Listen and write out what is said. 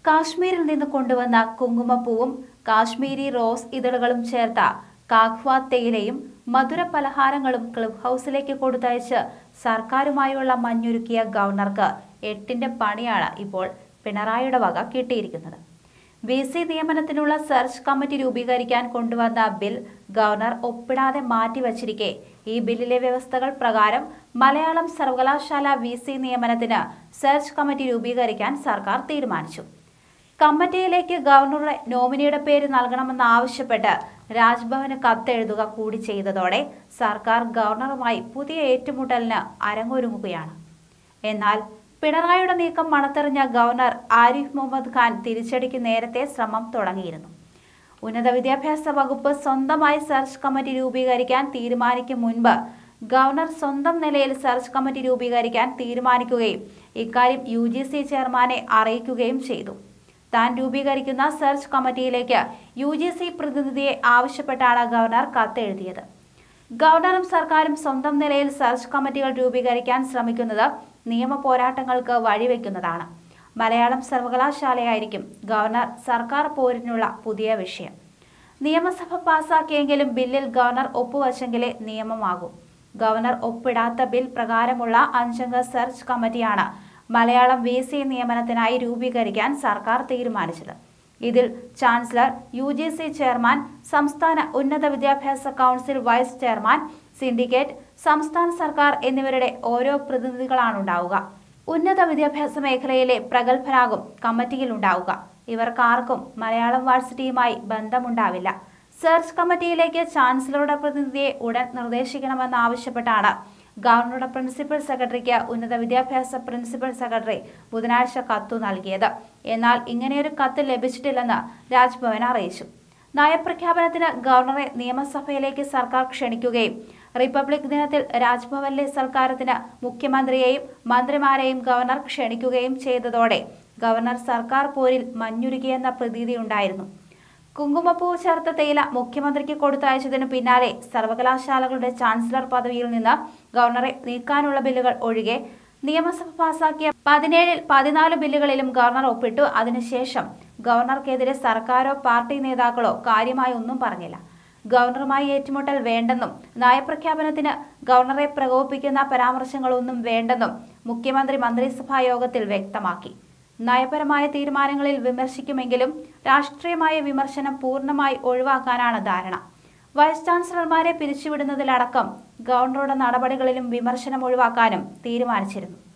കാശ്മീരിൽ നിന്ന് കൊണ്ടുവന്ന കുങ്കുമപ്പൂവും കാശ്മീരി റോസ് ഇതളുകളും ചേർത്ത കാഖ്വ തേയിലയും മധുര പലഹാരങ്ങളും ക്ലബ് ഹൗസിലേക്ക് കൊടുത്തയച്ച് സർക്കാരുമായുള്ള മഞ്ഞുരുക്കിയ ഗവർണർക്ക് എട്ടിന്റെ പണിയാണ് ഇപ്പോൾ പിണറായിയുടെ വക കിട്ടിയിരിക്കുന്നത് വി സി നിയമനത്തിനുള്ള സെർച്ച് കമ്മിറ്റി രൂപീകരിക്കാൻ കൊണ്ടുവന്ന ബിൽ ഗവർണർ ഒപ്പിടാതെ മാറ്റിവച്ചിരിക്കെ ഈ ബില്ലിലെ വ്യവസ്ഥകൾ പ്രകാരം മലയാളം സർവകലാശാല വി സി നിയമനത്തിന് സെർച്ച് കമ്മിറ്റി രൂപീകരിക്കാൻ സർക്കാർ തീരുമാനിച്ചു കമ്മിറ്റിയിലേക്ക് ഗവർണറുടെ നോമിനിയുടെ പേര് നൽകണമെന്ന് ആവശ്യപ്പെട്ട് രാജ്ഭവന് കത്തെഴുതുക കൂടി ചെയ്തതോടെ സർക്കാർ ഗവർണറുമായി പുതിയ ഏറ്റുമുട്ടലിന് അരങ്ങൊരുങ്ങുകയാണ് എന്നാൽ പിണറായിയുടെ നീക്കം മണത്തെറിഞ്ഞ ഗവർണർ ആരിഫ് മുഹമ്മദ് ഖാൻ തിരിച്ചടിക്ക് നേരത്തെ ശ്രമം തുടങ്ങിയിരുന്നു ഉന്നത വിദ്യാഭ്യാസ വകുപ്പ് സ്വന്തമായി സെർച്ച് കമ്മിറ്റി രൂപീകരിക്കാൻ തീരുമാനിക്കും മുൻപ് ഗവർണർ സ്വന്തം നിലയിൽ സെർച്ച് കമ്മിറ്റി രൂപീകരിക്കാൻ തീരുമാനിക്കുകയും ഇക്കാര്യം യു ജി സി ചെയർമാനെ അറിയിക്കുകയും ചെയ്തു താൻ രൂപീകരിക്കുന്ന സെർച്ച് കമ്മിറ്റിയിലേക്ക് യു ജി സി പ്രതിനിധിയെ ആവശ്യപ്പെട്ടാണ് ഗവർണർ കത്തെഴുതിയത് ഗവർണറും സർക്കാരും സ്വന്തം നിലയിൽ സെർച്ച് കമ്മിറ്റികൾ രൂപീകരിക്കാൻ ശ്രമിക്കുന്നത് നിയമ പോരാട്ടങ്ങൾക്ക് വഴിവെക്കുന്നതാണ് മലയാളം സർവകലാശാലയായിരിക്കും ഗവർണർ സർക്കാർ പോരിനുള്ള പുതിയ വിഷയം നിയമസഭ പാസാക്കിയെങ്കിലും ബില്ലിൽ ഗവർണർ ഒപ്പുവച്ചെങ്കിലേ നിയമമാകൂ ഗവർണർ ഒപ്പിടാത്ത ബിൽ പ്രകാരമുള്ള അഞ്ചംഗ സെർച്ച് കമ്മിറ്റിയാണ് മലയാളം വി സി നിയമനത്തിനായി രൂപീകരിക്കാൻ സർക്കാർ തീരുമാനിച്ചത് ഇതിൽ chancellor U G C chairman സംസ്ഥാന ഉന്നത വിദ്യാഭ്യാസ കൗൺസിൽ വൈസ് ചെയർമാൻ സിൻഡിക്കേറ്റ് സംസ്ഥാന സർക്കാർ എന്നിവരുടെ ഓരോ പ്രതിനിധികളാണുണ്ടാവുക ഉന്നത വിദ്യാഭ്യാസ മേഖലയിലെ പ്രഗത്ഭരാകും കമ്മിറ്റിയിൽ ഉണ്ടാവുക ഇവർക്കാർക്കും മലയാളം വാഴ്സിറ്റിയുമായി ബന്ധമുണ്ടാവില്ല സെർച്ച് കമ്മിറ്റിയിലേക്ക് ചാൻസലറുടെ പ്രതിനിധിയെ ഉടൻ നിർദ്ദേശിക്കണമെന്നാവശ്യപ്പെട്ടാണ് ഗവർണറുടെ പ്രിൻസിപ്പൽ സെക്രട്ടറിക്ക് ഉന്നത വിദ്യാഭ്യാസ പ്രിൻസിപ്പൽ സെക്രട്ടറി ബുധനാഴ്ച കത്തു നൽകിയത് എന്നാൽ ഇങ്ങനെയൊരു കത്ത് ലഭിച്ചിട്ടില്ലെന്ന് രാജ്ഭവൻ അറിയിച്ചു നയപ്രഖ്യാപനത്തിന് ഗവർണറെ നിയമസഭയിലേക്ക് സർക്കാർ ക്ഷണിക്കുകയും റിപ്പബ്ലിക് ദിനത്തിൽ രാജ്ഭവനിലെ സൽക്കാരത്തിന് മുഖ്യമന്ത്രിയെയും മന്ത്രിമാരെയും ഗവർണർ ക്ഷണിക്കുകയും ചെയ്തതോടെ ഗവർണർ സർക്കാർ പോരിൽ മഞ്ഞുരുകിയെന്ന പ്രതീതിയുണ്ടായിരുന്നു കുങ്കുമപ്പൂ ചേർത്ത തേയില മുഖ്യമന്ത്രിക്ക് കൊടുത്തയച്ചതിനു പിന്നാലെ സർവകലാശാലകളുടെ ചാൻസലർ പദവിയിൽ നിന്ന് ഗവർണറെ നീക്കാനുള്ള ബില്ലുകൾ ഒഴികെ നിയമസഭ പാസാക്കിയ പതിനേഴിൽ പതിനാല് ബില്ലുകളിലും ഗവർണർ ഒപ്പിട്ടു അതിനുശേഷം ഗവർണർക്കെതിരെ സർക്കാരോ പാർട്ടി നേതാക്കളോ കാര്യമായി ഒന്നും പറഞ്ഞില്ല ഗവർണറുമായി ഏറ്റുമുട്ടൽ വേണ്ടെന്നും നയപ്രഖ്യാപനത്തിന് ഗവർണറെ പ്രകോപിപ്പിക്കുന്ന പരാമർശങ്ങളൊന്നും വേണ്ടെന്നും മുഖ്യമന്ത്രി മന്ത്രിസഭാ യോഗത്തിൽ വ്യക്തമാക്കി നയപരമായ തീരുമാനങ്ങളിൽ വിമർശിക്കുമെങ്കിലും രാഷ്ട്രീയമായ വിമർശനം പൂർണ്ണമായി ഒഴിവാക്കാനാണ് ധാരണ വൈസ് ചാൻസലർമാരെ പിരിച്ചുവിടുന്നതിലടക്കം ഗവർണറുടെ നടപടികളിലും വിമർശനം ഒഴിവാക്കാനും തീരുമാനിച്ചിരുന്നു